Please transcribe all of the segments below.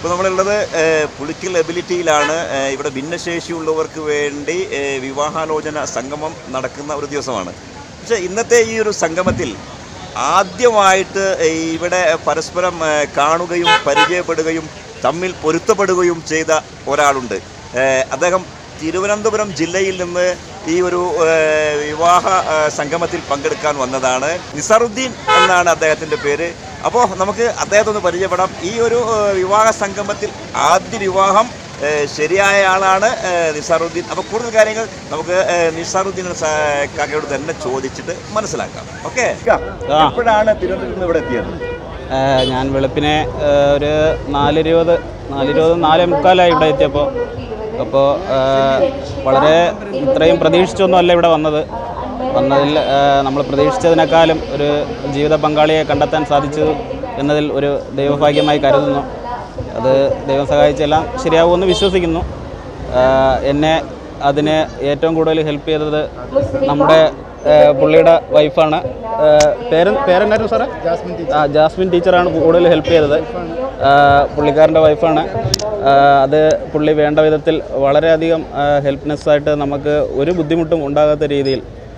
ഇപ്പോൾ നമ്മളുള്ളത് ഏഹ്, പുളിക്കൽ എബിലിറ്റിയിലാണ് ഏഹ്, ഇവിടെ ഭിന്നശേഷിയുള്ളവർക്ക് വേണ്ടി ഏഹ്, വിവാഹാലോചന സംഗമം നടക്കുന്ന ഒരു ദിവസമാണ് പക്ഷേ ഇന്നത്തെ ഈ ഒരു സംഗമത്തിൽ ആദ്യമായിട്ട് ഏഹ്, ഇവിടെ പരസ്പരം ഏഹ്, കാണുകയും പരിചയപ്പെടുകയും തമ്മിൽ പൊരുത്തപ്പെടുകയും ചെയ്ത ഒരാളുണ്ട് ഏഹ്, അദ്ദേഹം തിരുവനന്തപുരം ജില്ലയിൽ നിന്ന് ഈ ഒരു ഏഹ്, വിവാഹ ഏഹ്, സംഗമത്തിൽ പങ്കെടുക്കാൻ വന്നതാണ് നിസാറുദ്ദീൻ എന്നാണ് അദ്ദേഹത്തിൻ്റെ പേര് അപ്പോൾ നമുക്ക് അദ്ദേഹത്തെ ഒന്ന് പരിചയപ്പെടാം ഈ ഒരു ഏഹ്, വിവാഹ സംഗമത്തിൽ ആദ്യ വിവാഹം ഏഹ്, ശരിയായ ആളാണ് ഏഹ്, നിസാറുദ്ദീൻ അപ്പോൾ കൂടുതൽ കാര്യങ്ങൾ നമുക്ക് ഏഹ്, നിസാറുദ്ദീൻ സ- കാക്കയോട് തന്നെ ചോദിച്ചിട്ട് മനസ്സിലാക്കാം ഓക്കെ ആ. എപ്പോഴാണ് തിരുവനന്തപുരത്ത് നിന്ന് ഇവിടെ എത്തിയത് ഏഹ് ഞാൻ വെളുപ്പിനെ ഏഹ് ഒരു നാലിരുപത് നാലിരുപത് നാലേ മുക്കാലായി ഇവിടെ എത്തിയപ്പോൾ അപ്പോൾ വളരെ ഇത്രയും പ്രതീക്ഷിച്ചൊന്നും അല്ല ഇവിടെ വന്നത് വന്നതിൽ നമ്മൾ പ്രതീക്ഷിച്ചതിനേക്കാളും ഒരു ജീവിത പങ്കാളിയെ കണ്ടെത്താൻ സാധിച്ചു എന്നതിൽ ഒരു ദൈവഭാഗ്യമായി കരുതുന്നു അത് ദൈവം സഹായിച്ചെല്ലാം ശരിയാവുമെന്ന് വിശ്വസിക്കുന്നു ഏഹ് എന്നെ അതിന് ഏറ്റവും കൂടുതൽ ഹെൽപ്പ് ചെയ്തത് നമ്മുടെ ഏഹ് പുള്ളിയുടെ വൈഫാണ് ഏഹ് പേര് പേരെന്നായിരുന്നു സാറേ ആ ജാസ്മിൻ ടീച്ചറാണ് കൂടുതൽ ഹെൽപ്പ് ചെയ്തത് ഏഹ് പുള്ളിക്കാരൻ്റെ വൈഫാണ് ഏഹ് അത് പുള്ളി വേണ്ട വിധത്തിൽ വളരെയധികം ഹെൽപ്നെസ് ആയിട്ട് നമുക്ക് ഒരു ബുദ്ധിമുട്ടും ഉണ്ടാകാത്ത രീതിയിൽ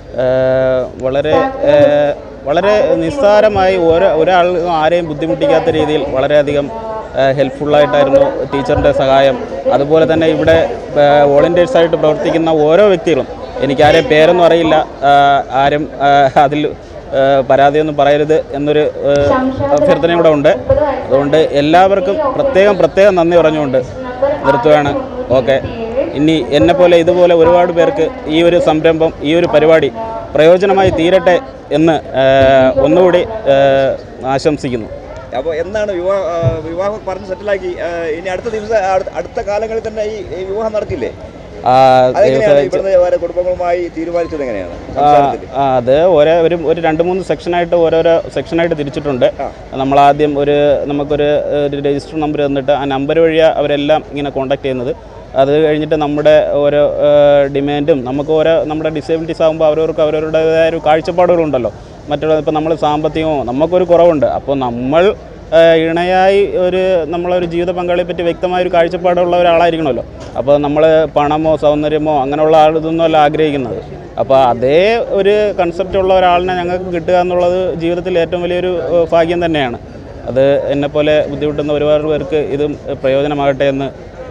ഏഹ് വളരെ ഏഹ് വളരെ നിസ്സാരമായി ഓരോ ഒരാൾ ആരെയും ബുദ്ധിമുട്ടിക്കാത്ത രീതിയിൽ വളരെയധികം ഹെൽപ്ഫുള്ളായിട്ടായിരുന്നു ടീച്ചറിൻ്റെ സഹായം അതുപോലെ തന്നെ ഇവിടെ വോളണ്ടിയേഴ്സായിട്ട് പ്രവർത്തിക്കുന്ന ഓരോ വ്യക്തികളും എനിക്കാരെയും പേരൊന്നും അറിയില്ല ആ, ആരും ആ, അതിൽ ആ, പരാതിയൊന്നും പറയരുത് എന്നൊരു ആ, അഭ്യർത്ഥനയും കൂടെ ഉണ്ട് അതുകൊണ്ട് എല്ലാവർക്കും പ്രത്യേകം പ്രത്യേകം നന്ദി പറഞ്ഞുകൊണ്ട് നിർത്തുകയാണ് ഓക്കെ ഇനി എന്നെപ്പോലെ ഇതുപോലെ ഒരുപാട് പേർക്ക് ഈ ഒരു സംരംഭം ഈ ഒരു പരിപാടി പ്രയോജനമായി തീരട്ടെ എന്ന് ആ, ഒന്നുകൂടി ആ, ആശംസിക്കുന്നു അപ്പോൾ എന്നാണ് വിവാഹ ആ, വിവാഹം പറഞ്ഞ് സെറ്റിലാക്കി ആ, ഇനി അടുത്ത ദിവസം അടുത്ത- അടുത്ത കാലങ്ങളിൽ തന്നെ ഈ ഈ വിവാഹം നടക്കില്ലേ ആ, അതെങ്ങനെയാണ് ഇവിടുന്ന് വേറെ കുടുംബങ്ങളുമായി തീരുമാനിച്ചത് എങ്ങനെയാണ് ആ, ആ, അത് ഓരോ ഒരു ഒരു രണ്ട് മൂന്ന് സെക്ഷനായിട്ട് ഓരോരോ സെക്ഷനായിട്ട് തിരിച്ചിട്ടുണ്ട് നമ്മളാദ്യം ഒരു നമുക്കൊരു ഒരു രജിസ്റ്റർ നമ്പർ തന്നിട്ട് ആ നമ്പർ വഴിയാണ് അവരെല്ലാം ഇങ്ങനെ കോൺടാക്ട് ചെയ്യുന്നത് അത് കഴിഞ്ഞിട്ട് നമ്മുടെ ഓരോ ഡിമാൻഡും നമുക്ക് ഓരോ നമ്മുടെ ഡിസേബിലിറ്റീസ് ആകുമ്പോൾ അവരവർക്ക് അവരവരുടേതായ ഒരു കാഴ്ചപ്പാടുകളുണ്ടല്ലോ മറ്റുള്ള ഇപ്പോൾ നമ്മൾ സാമ്പത്തികമോ നമുക്കൊരു കുറവുണ്ട് അപ്പോൾ നമ്മൾ ആ, ഇണയായി ഒരു നമ്മളൊരു ജീവിത പങ്കാളിയെ പറ്റി വ്യക്തമായ ഒരു കാഴ്ചപ്പാടുള്ള ഒരാളായിരിക്കണമല്ലോ അപ്പോൾ നമ്മൾ പണമോ സൗന്ദര്യമോ അങ്ങനെയുള്ള ആൾ ഇതൊന്നുമല്ല ആഗ്രഹിക്കുന്നത് അപ്പോൾ അതേ ഒരു കൺസെപ്റ്റ് ഉള്ള ഒരാളിനെ ഞങ്ങൾക്ക് കിട്ടുക എന്നുള്ളത് ജീവിതത്തിൽ ഏറ്റവും വലിയൊരു ഏഹ്, ഭാഗ്യം തന്നെയാണ് അത് എന്നെപ്പോലെ ബുദ്ധിമുട്ടുന്ന ഒരുപാട് പേർക്ക് ഇതും പ്രയോജനമാകട്ടെ എന്ന്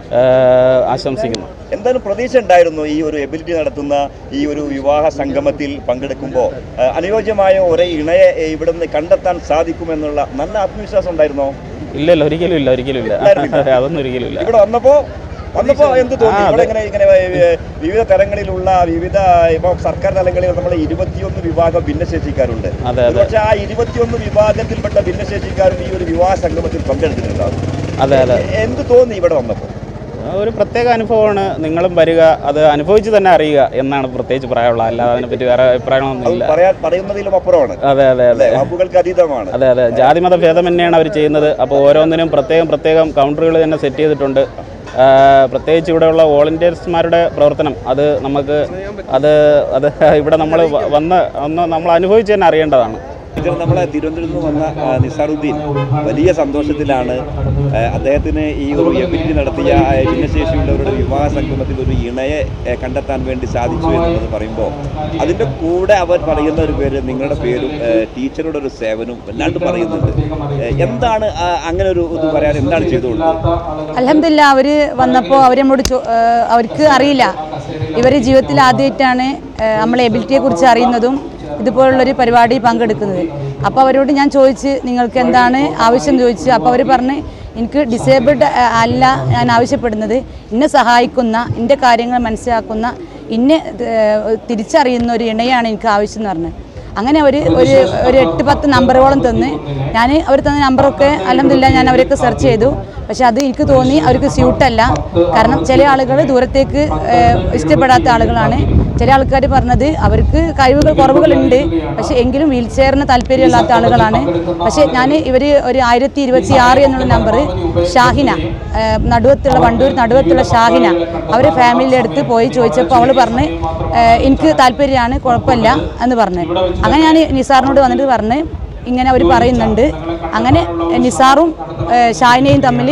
ഏഹ്, ആശംസിക്കുന്നു എന്തായാലും പ്രതീക്ഷ ഉണ്ടായിരുന്നു ഈ ഒരു എബിലിറ്റി നടത്തുന്ന ഈ ഒരു വിവാഹ സംഗമത്തിൽ പങ്കെടുക്കുമ്പോൾ ആ, അനുയോജ്യമായ ഒരേ ഇണയെ ഏ, ഇവിടെ നിന്ന് കണ്ടെത്താൻ സാധിക്കുമെന്നുള്ള നല്ല ആത്മവിശ്വാസം ഉണ്ടായിരുന്നോ ഇല്ലല്ല ഒരിക്കലും ഇല്ല ഒരിക്കലും ഇല്ല അതൊന്നും ഒരിക്കലും ഇല്ല ഇവിടെ വന്നപ്പോ വന്നപ്പോ എന്ത് തോന്നി ഇവിടെ ഇങ്ങനെ ഇങ്ങനെ ഏ, വിവിധ തലങ്ങളിലുള്ള വിവിധ ഇപ്പൊ സർക്കാർ തലങ്ങളിൽ നമ്മൾ ഇരുപത്തിയൊന്ന് വിഭാഗം ഭിന്നശേഷിക്കാരുണ്ട് അതെ, അതെ. പക്ഷെ ആ ഇരുപത്തിയൊന്ന് വിഭാഗത്തിൽപ്പെട്ട ഭിന്നശേഷിക്കാരും ഈ ഒരു വിവാഹ സംഗമത്തിൽ പങ്കെടുത്തിട്ടുണ്ടാവും അതെ അതെ എന്ത് തോന്നി ഇവിടെ വന്നപ്പോൾ ഒരു പ്രത്യേക അനുഭവമാണ് നിങ്ങളും വരിക അത് അനുഭവിച്ച് തന്നെ അറിയുക എന്നാണ് പ്രത്യേകിച്ച് പറയാനുള്ളത് അല്ലാതെ അതിനെപ്പറ്റി വേറെ അഭിപ്രായങ്ങളൊന്നും അത് ഇല്ല പറയാൻ പറയുന്നതിലും അപ്പുറമാണ് അതെ അതെ അതെ അല്ലേ വാക്കുകൾക്ക് അതീതമാണ് അതെ അതെ ജാതിമത ഭേദം തന്നെയാണ് അവർ ചെയ്യുന്നത് അപ്പോൾ ഓരോന്നിനും പ്രത്യേകം പ്രത്യേകം കൗണ്ടറുകൾ തന്നെ സെറ്റ് ചെയ്തിട്ടുണ്ട് ആ, പ്രത്യേകിച്ച് ഇവിടെയുള്ള വോളണ്ടിയേഴ്സ്മാരുടെ പ്രവർത്തനം അത് നമുക്ക് അത് അത് ഇവിടെ നമ്മൾ വന്ന് ഒന്ന് നമ്മൾ അനുഭവിച്ച് തന്നെ അറിയേണ്ടതാണ് ഇത് നമ്മളെ തിരുവനന്തപുരത്ത് നിന്ന് വന്ന ആ, നിസാറുദ്ദീൻ വലിയ സന്തോഷത്തിലാണ് ആ, അദ്ദേഹത്തിന് ഈ ഒരു എബിലിറ്റി നടത്തിയ ആ, ഭിന്നശേഷിയുള്ളവരുടെ വിവാഹ സംഗമത്തിൽ ഒരു ഇണയെ ആ, കണ്ടെത്താൻ വേണ്ടി സാധിച്ചു എന്നുള്ളത് പറയുമ്പോൾ അതിൻ്റെ കൂടെ അവർ പറയുന്ന ഒരു പേര് നിങ്ങളുടെ പേരും ആ, ടീച്ചറുടെ ഒരു സേവനവും വല്ലാണ്ട് പറയുന്നുണ്ട് ആ, എന്താണ് ആ, അങ്ങനെ ഒരു ഇത് പറയാൻ എന്താണ് ചെയ്തു കൊടുത്തത് അലഹമില്ല അവർ വന്നപ്പോൾ അവരെന്നോട് ചോ ഏഹ് അവർക്ക് അറിയില്ല ഇവർ ജീവിതത്തിൽ ആദ്യമായിട്ടാണ് ഏഹ് നമ്മളെ എബിലിറ്റിയെ കുറിച്ച് അറിയുന്നതും ഇതുപോലുള്ളൊരു പരിപാടി പങ്കെടുക്കുന്നത് അപ്പോൾ അവരോട് ഞാൻ ചോദിച്ച് നിങ്ങൾക്ക് എന്താണ് ആവശ്യം ചോദിച്ചു അപ്പോൾ അവർ പറഞ്ഞ് എനിക്ക് ഡിസേബിൾഡ് അല്ല ഞാൻ ആവശ്യപ്പെടുന്നത് എന്നെ സഹായിക്കുന്ന എൻ്റെ കാര്യങ്ങൾ മനസ്സിലാക്കുന്ന എന്നെ ഏഹ് തിരിച്ചറിയുന്ന ഒരു ഇണയാണ് എനിക്ക് ആവശ്യം എന്ന് പറഞ്ഞത് അങ്ങനെ അവർ ഒരു ഒരു എട്ട് പത്ത് നമ്പറുകളോളം തന്ന് ഞാൻ അവർ തന്ന നമ്പറൊക്കെ അലഹമില്ല ഞാൻ അവരൊക്കെ സെർച്ച് ചെയ്തു പക്ഷെ അത് എനിക്ക് തോന്നി അവർക്ക് സ്യൂട്ടല്ല കാരണം ചില ആളുകൾ ദൂരത്തേക്ക് ഏഹ്, ഇഷ്ടപ്പെടാത്ത ആളുകളാണ് ചില ആൾക്കാർ പറഞ്ഞത് അവർക്ക് കഴിവുകൾ കുറവുകളുണ്ട് പക്ഷെ എങ്കിലും വീൽ ചെയറിന് താല്പര്യമില്ലാത്ത ആളുകളാണ് പക്ഷെ ഞാൻ ഇവർ ഒരു ആയിരത്തി ഇരുപത്തി ആറ് എന്നുള്ള നമ്പർ ഷാഹിന ഏഹ്, നടുവത്തുള്ള വണ്ടൂർ നടുവത്തുള്ള ഷാഹിന അവർ ഫാമിലിയുടെ അടുത്ത് പോയി ചോദിച്ചപ്പോൾ അവൾ പറഞ്ഞ് ഏഹ്, എനിക്ക് താല്പര്യമാണ് കുഴപ്പമില്ല എന്ന് പറഞ്ഞ് അങ്ങനെ ഞാൻ നിസാറിനോട് വന്നിട്ട് പറഞ്ഞ് ഇങ്ങനെ അവർ പറയുന്നുണ്ട് അങ്ങനെ നിസാറും ഏഹ്, ഷാഹിനയും തമ്മിൽ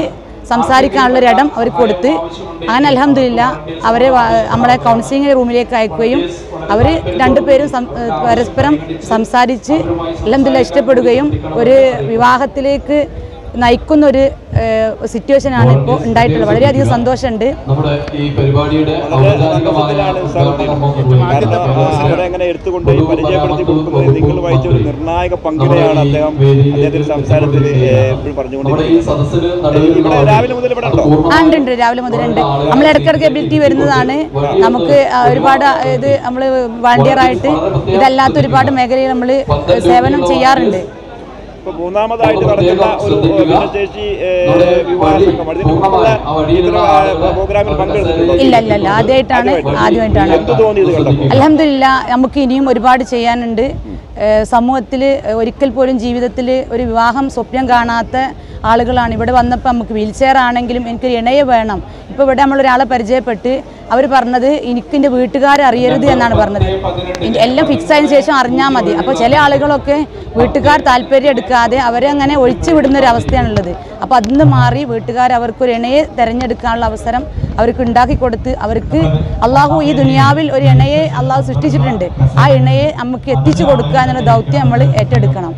സംസാരിക്കാനുള്ള ഒരു ഇടം അവർക്ക് കൊടുത്ത് അങ്ങനെ അലഹമില്ല അവരെ വ- നമ്മളെ കൗൺസിലിംഗ് റൂമിലേക്ക് അയക്കുകയും അവർ രണ്ടുപേരും സം- ഏഹ് പരസ്പരം സംസാരിച്ച് അലഹമില്ല ഇഷ്ടപ്പെടുകയും ഒരു വിവാഹത്തിലേക്ക് നയിക്കുന്ന ഒരു സിറ്റുവേഷനാണ് ഇപ്പോൾ ഉണ്ടായിട്ടുള്ളത് വളരെയധികം സന്തോഷമുണ്ട് നമ്മുടെ ഈ പരിപാടിയുടെ ഔപചാരികമായ ഉദ്ഘാടനം കാരണം ആ, അവരെ അങ്ങനെ എടുത്തുകൊണ്ട് ഈ പരിചയപ്പെടുത്തി കൊടുക്കുന്നത് നിങ്ങൾ വഹിച്ച ഒരു നിർണായക പങ്കിനെയാണ് അദ്ദേഹം അദ്ദേഹത്തിന്റെ സംസാരത്തിൽ എപ്പോഴും നമ്മുടെ ഈ പറഞ്ഞുകൊണ്ടിരിക്കുന്നത് സദസ്സിന് ഇവിടെ രാവിലെ മുതൽ ഇവിടെ ഉണ്ടോ ആ ഉണ്ട് ഉണ്ട് രാവിലെ മുതലുണ്ട് നമ്മൾ ഇടയ്ക്കിടയ്ക്ക് എബിലിറ്റി വരുന്നതാണ് നമുക്ക് ആ, ഒരുപാട് ആ, ഇത് നമ്മൾ വാണ്ടിയറായിട്ട് ഇതല്ലാത്ത ഒരുപാട് മേഖലയിൽ നമ്മൾ സേവനം ചെയ്യാറുണ്ട് ഇപ്പൊ മൂന്നാമതായിട്ട് നടക്കുന്ന ഒരു ഭിന്നശേഷി ഏഹ്, വിവാഹ സംഘം അതിന് മുമ്പുള്ള ഇത്തരം ആ, പ്രോഗ്രാമിൽ പങ്കെടുത്തിട്ടുണ്ടോ ഇല്ല ഇല്ല ഇല്ല ആദ്യമായിട്ടാണ് ആദ്യമായിട്ടാണ് എന്ത് തോന്നി ഇത് കണ്ടപ്പോൾ അലഹമില്ല നമുക്ക് ഇനിയും ഒരുപാട് ചെയ്യാനുണ്ട് സമൂഹത്തിൽ ഒരിക്കൽ പോലും ജീവിതത്തിൽ ഒരു വിവാഹം സ്വപ്നം കാണാത്ത ആളുകളാണ് ഇവിടെ വന്നപ്പോൾ നമുക്ക് വീൽ ചെയർ ആണെങ്കിലും എനിക്കൊരു ഇണയെ വേണം ഇപ്പോൾ ഇവിടെ നമ്മളൊരാളെ പരിചയപ്പെട്ട് അവർ പറഞ്ഞത് എനിക്ക് എൻ്റെ വീട്ടുകാരെ അറിയരുത് എന്നാണ് പറഞ്ഞത് ഇനി എല്ലാം ഫിക്സ് ആയതിനു ശേഷം അറിഞ്ഞാൽ മതി അപ്പോൾ ചില ആളുകളൊക്കെ വീട്ടുകാർ താല്പര്യം എടുക്കാതെ അവരെ അങ്ങനെ ഒഴിച്ചു വിടുന്ന ഒരു അവസ്ഥയാണുള്ളത് അപ്പോൾ അതിൽ നിന്ന് മാറി വീട്ടുകാർ അവർക്കൊരു ഇണയെ തിരഞ്ഞെടുക്കാനുള്ള അവസരം അവർക്ക് ഉണ്ടാക്കി കൊടുത്ത് അവർക്ക് അള്ളാഹു ഈ ദുനിയാവിൽ ഒരു ഇണയെ അള്ളാഹു സൃഷ്ടിച്ചിട്ടുണ്ട് ആ ഇണയെ നമുക്ക് എത്തിച്ചു കൊടുക്കുക എന്നുള്ള ദൗത്യം നമ്മൾ ഏറ്റെടുക്കണം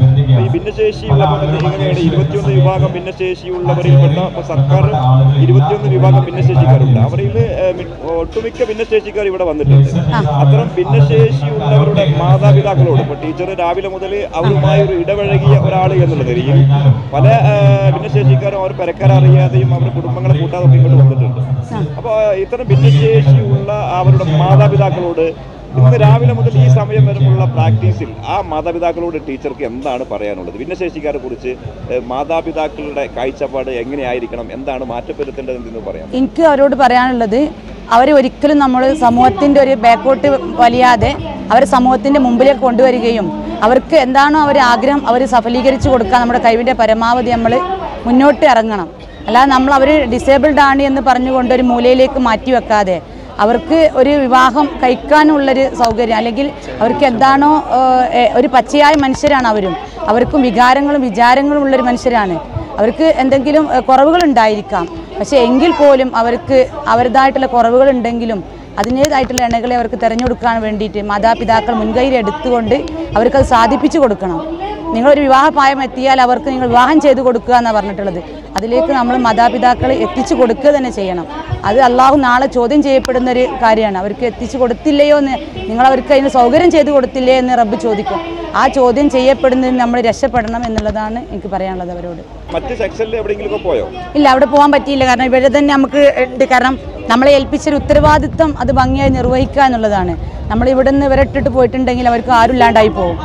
ഈ ഭിന്നശേഷിയുള്ളവർ എങ്ങനെയാണ് ഇരുപത്തിയൊന്ന് വിഭാഗം ഭിന്നശേഷിയുള്ളവരിൽപ്പെട്ട ഇപ്പൊ സർക്കാർ ഇരുപത്തിയൊന്ന് വിഭാഗം ഭിന്നശേഷിക്കാരുണ്ട് അവരിൽ ഏഹ്, മി- ഒട്ടുമിക്ക ഭിന്നശേഷിക്കാർ ഇവിടെ വന്നിട്ടുണ്ട് അത്തരം ഭിന്നശേഷിയുള്ളവരുടെ മാതാപിതാക്കളോട് ഇപ്പൊ ടീച്ചർ രാവിലെ മുതൽ അവരുമായി ഒരു ഇടപഴകിയ ഒരാൾ എന്നുള്ള നിലയിൽ പല ഏഹ്, ഭിന്നശേഷിക്കാരും അവർ പെരക്കാരറിയാതെയും അവരുടെ കുടുംബങ്ങളെ കൂട്ടാതെ ഒക്കെ ഇങ്ങോട്ട് വന്നിട്ടുണ്ട് അപ്പോൾ ഇത്തരം ഭിന്നശേഷിയുള്ള അവരുടെ മാതാപിതാക്കളോട് ഇന്ന് രാവിലെ മുതൽ ഈ സമയം വരെയുള്ള പ്രാക്ടീസിൽ ആ മാതാപിതാക്കളോട് ടീച്ചർക്ക് എന്താണ് പറയാനുള്ളത് ഭിന്നശേഷിക്കാരെ കുറിച്ച് ഏഹ്, മാതാപിതാക്കളുടെ കാഴ്ചപ്പാട് എങ്ങനെയായിരിക്കണം എന്താണ് മാറ്റപ്പെടുത്തേണ്ടതെന്ന് പറയാം എനിക്ക് അവരോട് പറയാനുള്ളത് അവരെ ഒരിക്കലും നമ്മൾ സമൂഹത്തിൻ്റെ ഒരു ബാക്കോട്ട് വലിയാതെ അവരെ സമൂഹത്തിൻ്റെ മുമ്പിലേക്ക് കൊണ്ടുവരികയും അവർക്ക് എന്താണോ അവർ ആഗ്രഹം അവർ സഫലീകരിച്ച് കൊടുക്കാൻ നമ്മുടെ കഴിവിൻ്റെ പരമാവധി നമ്മൾ മുന്നോട്ട് ഇറങ്ങണം അല്ലാതെ നമ്മൾ അവർ ഡിസേബിൾഡ് ആണ് എന്ന് പറഞ്ഞുകൊണ്ട് ഒരു മൂലയിലേക്ക് മാറ്റി വെക്കാതെ അവർക്ക് ഒരു വിവാഹം കഴിക്കാനുള്ളൊരു സൗകര്യം അല്ലെങ്കിൽ അവർക്ക് എന്താണോ ഏഹ്, എ- ഒരു പച്ചയായ മനുഷ്യരാണ് അവരും അവർക്കും വികാരങ്ങളും വിചാരങ്ങളും ഉള്ളൊരു മനുഷ്യരാണ് അവർക്ക് എന്തെങ്കിലും ഏഹ്, കുറവുകളുണ്ടായിരിക്കാം പക്ഷേ എങ്കിൽ പോലും അവർക്ക് അവരുടേതായിട്ടുള്ള കുറവുകളുണ്ടെങ്കിലും അതിൻ്റേതായിട്ടുള്ള ഇണകളെ അവർക്ക് തിരഞ്ഞെടുക്കാൻ വേണ്ടിയിട്ട് മാതാപിതാക്കൾ മുൻകൈയിൽ എടുത്തുകൊണ്ട് അവർക്കത് സാധിപ്പിച്ചു കൊടുക്കണം നിങ്ങളൊരു വിവാഹ പ്രായം എത്തിയാൽ അവർക്ക് നിങ്ങൾ വിവാഹം ചെയ്തു കൊടുക്കുക എന്നാണ് പറഞ്ഞിട്ടുള്ളത് അതിലേക്ക് നമ്മൾ മാതാപിതാക്കൾ എത്തിച്ചു കൊടുക്കുക തന്നെ ചെയ്യണം അത് അള്ളാഹു നാളെ ചോദ്യം ചെയ്യപ്പെടുന്ന ഒരു കാര്യമാണ് അവർക്ക് എത്തിച്ചു കൊടുത്തില്ലയോ എന്ന് നിങ്ങൾ അവർക്ക് അതിന് സൗകര്യം ചെയ്തു കൊടുത്തില്ലേ എന്ന് റബ്ബ് ചോദിക്കും ആ ചോദ്യം ചെയ്യപ്പെടുന്നതിന് നമ്മൾ രക്ഷപ്പെടണം എന്നുള്ളതാണ് എനിക്ക് പറയാനുള്ളത് അവരോട് മറ്റ് സെക്ഷനിൽ എവിടെയെങ്കിലും പോയോ ഇല്ല അവിടെ പോകാൻ പറ്റിയില്ല കാരണം ഇവിടെ തന്നെ നമുക്ക് ഉണ്ട് കാരണം നമ്മളെ ഏൽപ്പിച്ചൊരു ഉത്തരവാദിത്വം അത് ഭംഗിയായി നിർവഹിക്കുക എന്നുള്ളതാണ് നമ്മൾ ഇവിടെ നിന്ന് ഇവരെ ഇട്ടിട്ട് പോയിട്ടുണ്ടെങ്കിൽ അവർക്ക് ആരും ഇല്ലാണ്ടായി പോകും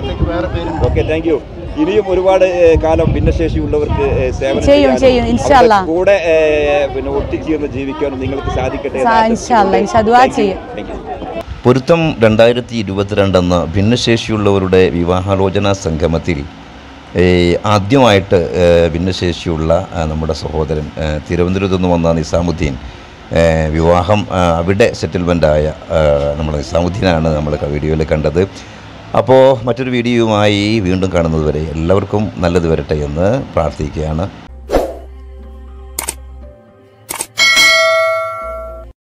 ഓക്കെ താങ്ക് യു ഇനിയും ഒരുപാട് ഏഹ്, കാലം ഭിന്നശേഷിയുള്ളവർക്ക് ഏഹ്, സേവനം ചെയ്യും, ചെയ്യാനും ചെയ്യും, ഇൻഷാ അല്ലാ. അവരുടെ കൂടെ ഏഹ്, പിന്നെ ഒട്ടിച്ചേർന്ന് ജീവിക്കാനും നിങ്ങൾക്ക് സാധിക്കട്ടെ എന്ന് സാ- ആശംസിച്ചുകൊണ്ട് ഇൻഷാ അല്ലാ, ഇൻഷാ ദുആ thank you. ചെയ്യും. Thank you. പൊരുത്തം രണ്ടായിരത്തി ഇരുപത്തിരണ്ടെന്ന ഭിന്നശേഷിയുള്ളവരുടെ വിവാഹാലോചന സംഗമത്തിൽ ഏ, ആദ്യമായിട്ട് ഏ, ഭിന്നശേഷിയുള്ള ആ, നമ്മുടെ സഹോദരൻ ഏ, തിരുവനന്തപുരത്ത് നിന്ന് വന്ന നിസാമുദ്ദീൻ ഏ, വിവാഹം ആ, അവിടെ സെറ്റിൽമെൻ്റായ നമ്മുടെ നിസാമുദ്ദീനാണ് നമ്മൾ വീഡിയോയിൽ കണ്ടത് അപ്പോൾ മറ്റൊരു വീഡിയോയുമായി വീണ്ടും കാണുന്നതുവരെ എല്ലാവർക്കും നല്ലത് വരട്ടെ എന്ന് പ്രാർത്ഥിക്കുകയാണ്